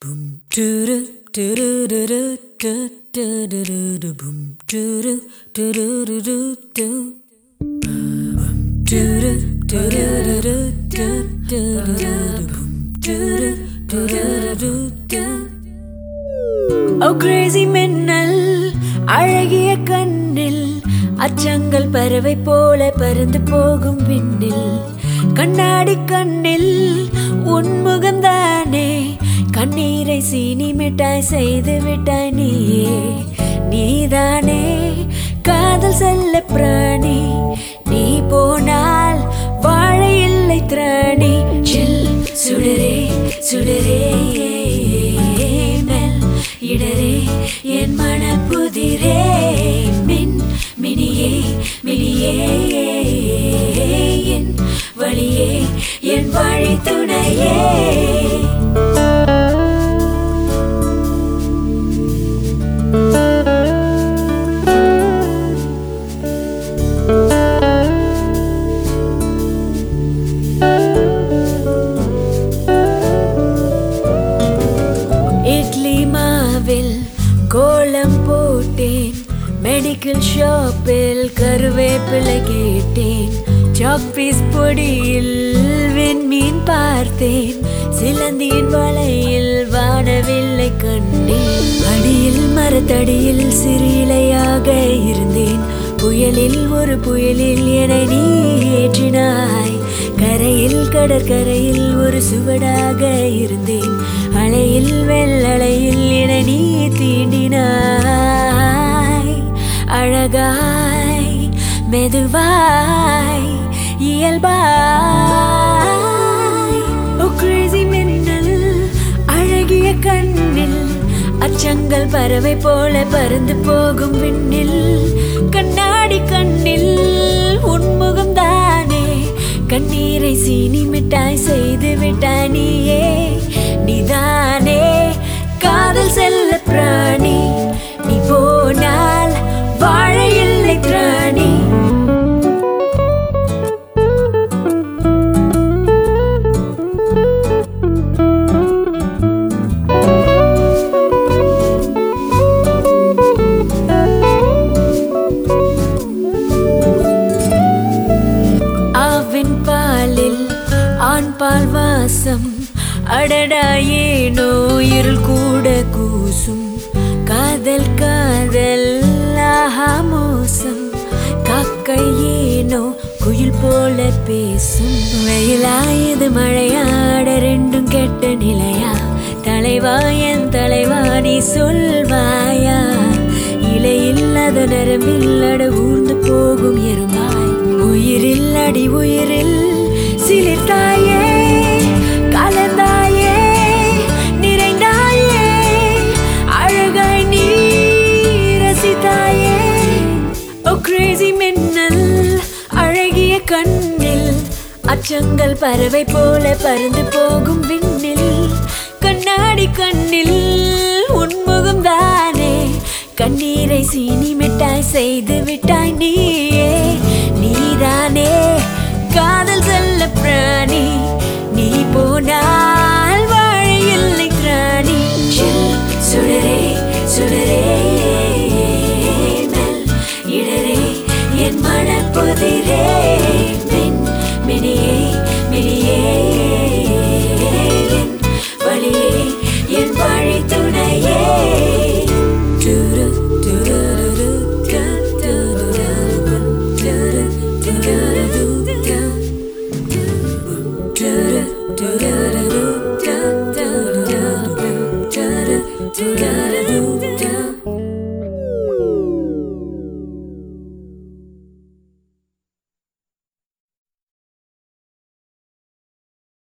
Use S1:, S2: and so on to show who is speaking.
S1: ஓ Crazy மின்னல் அழகிய கண்ணில் அச்சங்கள் பறவை போல பறந்து போகும் விண்ணில் கண்ணாடி கண்ணில் உன்முகம்தானே கண்ணீரை சீனி மிட்டாய் செய்து விட்டாய் நீயே நீதானே காதல் செல்ல பிராணி நீ போனால் வாழ இல்லை திராணி சில் சுடரே சுடரே மெல் இடரே என் மனப்புதிரே மின் மினியே மினியே என் வழியே என் வழி துணையே இட்லி மாவில் கோலம் போட்டேன் மெடிக்கல் ஷாப்பில் கருவேப்பிலை கேட்டேன் சாக்பீஸ் பொடியில் விண்மீன் பார்த்தேன் சிலந்தியின் வலையில் வானவில்லை கண்டேன் அடியில் மரத்தடியில் சிறு இலையாக இருந்தேன் புயலில் ஒரு புயலில் என நீ ஏற்றினாய் கரையில் கடற்கரையில் ஒரு சுவடாக இருந்தேன் அலையில் வெள்ளலையில் என நீ தீண்டினாய் அழகாய் மெதுவாய் இயல்பாய் ஓ கிரேசி மின்னல் அழகிய கண்ணில் அச்சங்கள் பறவை போல பறந்து போகும் விண்ணில் கண்ணாடி கண்ணில் உன்முகம் தானே கண்ணீரை சீனி மிட்டாய் செய்து விட்டாய் நீயே நீதானே காதல் செல்ல பிராணி நீ போனால் வாழ இல்லை திராணி ஆவின் பாலில் ஆண் பால் வாசம் அடடா ஏனோ இருள் கூட கூசும் காதல் காதல் ஆஹா மோசம் காக்கை ஏனோ குயில் போல பேசும் வெயிலாயது மழையாட ரெண்டும் கெட்ட நிலையா தலைவா என் தலைவா நீ சொல்வாயா இலையில்லாத நரம்பில்லட ஊர்ந்து போகும் எருமாய் உயிரில் அடி உயிரில் சிலிர்த்தாயே கலந்தாயே நிறைந்தாயே அழகாய் நீ ரசித்தாயே ஓ கிரேசி மின்னல் அழகிய கண்ணில் அச்சங்கள் பறவை போல பறந்து போகும் விண்ணில் கண்ணாடி கண்ணில் உன்முகம் தானே கண்ணீரை சீனி மிட்டாய் செய்து விட்டாய் நீயே நீதானே காதல் செல்ல பிராணி நீ போனால் வாழ இல்லை திராணி சில் சுடரே சுடரே மெல் இடரே என் மனப்புதிரே மின் மினியே மினியே என் வழியே என் வழி துணையே டுரு டுருரு க டுருரு டுரு டுருரு க டுரு டுருரு க டுருரு டுரு டுருரு